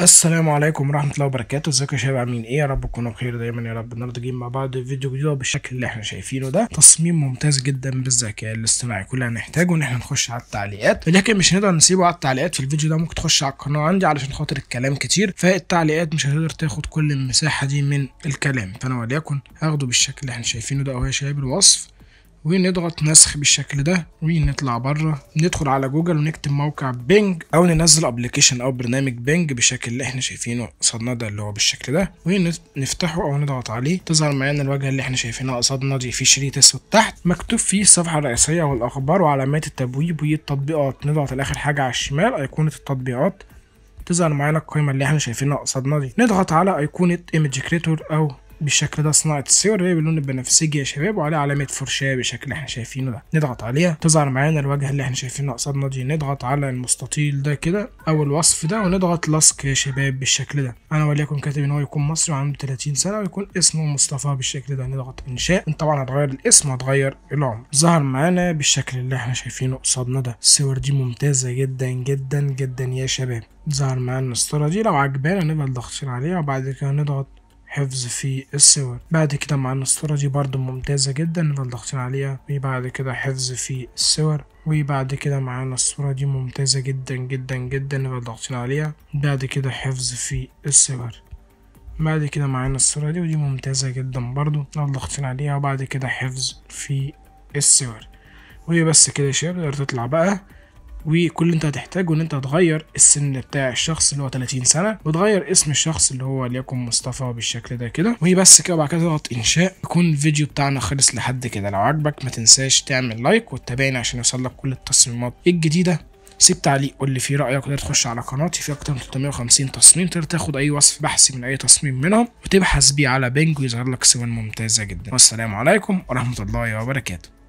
السلام عليكم ورحمة الله وبركاته ازيكم يا شباب عاملين ايه يا رب تكونوا بخير دايما يا رب النهارده جايين مع بعض في فيديو جديد بالشكل اللي احنا شايفينه ده تصميم ممتاز جدا بالذكاء الاصطناعي كل اللي هنحتاجه ان احنا نخش على التعليقات ولكن مش هنقدر نسيبه على التعليقات في الفيديو ده ممكن تخش على القناة عندي علشان خاطر الكلام كتير فالتعليقات مش هتقدر تاخد كل المساحة دي من الكلام فانا وليكن هاخده بالشكل اللي احنا شايفينه ده اهو يا شباب الوصف ونضغط نسخ بالشكل ده ونطلع بره ندخل على جوجل ونكتب موقع بينج او ننزل ابلكيشن او برنامج بينج بالشكل اللي احنا شايفينه قصادنا ده اللي هو بالشكل ده ونفتحه او نضغط عليه تظهر معانا الواجهه اللي احنا شايفينها قصادنا دي في شريط اسود تحت مكتوب فيه الصفحه الرئيسيه والاخبار وعلامات التبويب والتطبيقات نضغط على اخر حاجه على الشمال ايقونه التطبيقات تظهر معانا القائمه اللي احنا شايفينها قصادنا دي نضغط على ايقونه ايمج كريتور او بالشكل ده صناعة الصور وهي باللون البنفسجي يا شباب وعليها علامة فرشاة بالشكل اللي احنا شايفينه ده نضغط عليها تظهر معانا الواجهة اللي احنا شايفينها قصادنا دي نضغط على المستطيل ده كده او الوصف ده ونضغط لصق يا شباب بالشكل ده انا وليكن كاتب ان هو يكون مصري وعنده 30 سنة ويكون اسمه مصطفى بالشكل ده نضغط انشاء انت طبعا هتغير الاسم وهتغير العمر ظهر معانا بالشكل اللي احنا شايفينه قصادنا ده الصور دي ممتازة جدا جدا جدا يا شباب ظهر معانا الصورة دي لو عجبانا نفضل ضاغطين عليها وبعد كده نضغط حفظ في الصور بعد كده معانا الصورة دي برضو ممتازة جدا نفضل ضاغطين عليها وبعد كده حفظ في الصور وبعد كده معانا الصورة دي ممتازة جدا جدا جدا نفضل ضاغطين عليها بعد كده حفظ في الصور بعد كده معانا الصورة دي ودي ممتازة جدا برضو نفضل ضاغطين عليها وبعد كده حفظ في الصور وهي بس كده يا شباب تقدر تطلع بقى وكل اللي انت هتحتاجه ان انت تغير السن بتاع الشخص اللي هو 30 سنه وتغير اسم الشخص اللي هو ليكن مصطفى بالشكل ده كده وهي بس كده وبعد كده تضغط انشاء يكون الفيديو بتاعنا خلص لحد كده لو عجبك ما تنساش تعمل لايك وتتابعني عشان يوصلك كل التصميمات الجديده سيب تعليق قول لي فيه رايك وتقدر تخش على قناتي في اكتر من 350 تصميم تقدر تاخد اي وصف بحثي من اي تصميم منهم وتبحث بيه على بينج ويظهر لك صور ممتازه جدا والسلام عليكم ورحمه الله وبركاته